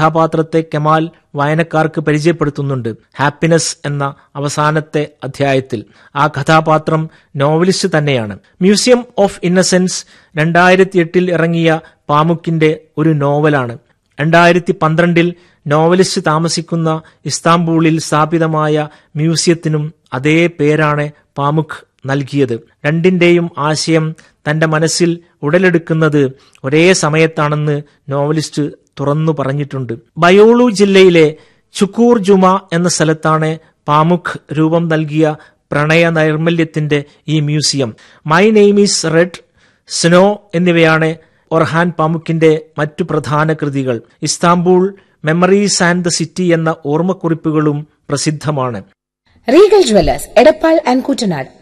കഥാപാത്രത്തെ കെമാൽ വായനക്കാർക്ക് പരിചയപ്പെടുത്തുന്നുണ്ട് ഹാപ്പിനെസ് എന്ന അവസാനത്തെ അധ്യായത്തിൽ ആ കഥാപാത്രം നോവലിസ്റ്റ് തന്നെയാണ് മ്യൂസിയം ഓഫ് ഇന്നസെൻസ് രണ്ടായിരത്തി എട്ടിൽ ഇറങ്ങിയ പാമുക്കിന്റെ ഒരു നോവലാണ് രണ്ടായിരത്തി പന്ത്രണ്ടിൽ നോവലിസ്റ്റ് താമസിക്കുന്ന ഇസ്താംബൂളിൽ സ്ഥാപിതമായ മ്യൂസിയത്തിനും അതേ പേരാണ് പാമുഖ് നൽകിയത് രണ്ടിന്റെയും ആശയം തന്റെ മനസ്സിൽ ഉടലെടുക്കുന്നത് ഒരേ സമയത്താണെന്ന് നോവലിസ്റ്റ് തുറന്നു പറഞ്ഞിട്ടുണ്ട് ബയോളു ജില്ലയിലെ ചുക്കൂർ ജുമ എന്ന സ്ഥലത്താണ് പാമുഖ് രൂപം നൽകിയ പ്രണയ നൈർമല്യത്തിന്റെ ഈ museum my name is red snow എന്നിവയാണ് ഒർഹാൻ പാമുക്കിന്റെ മറ്റു പ്രധാന കൃതികൾ Istanbul memories and the city എന്ന ഓർമ്മക്കുറിപ്പുകളും പ്രസിദ്ധമാണ് Regal Jewellers Edappal and Kuttanad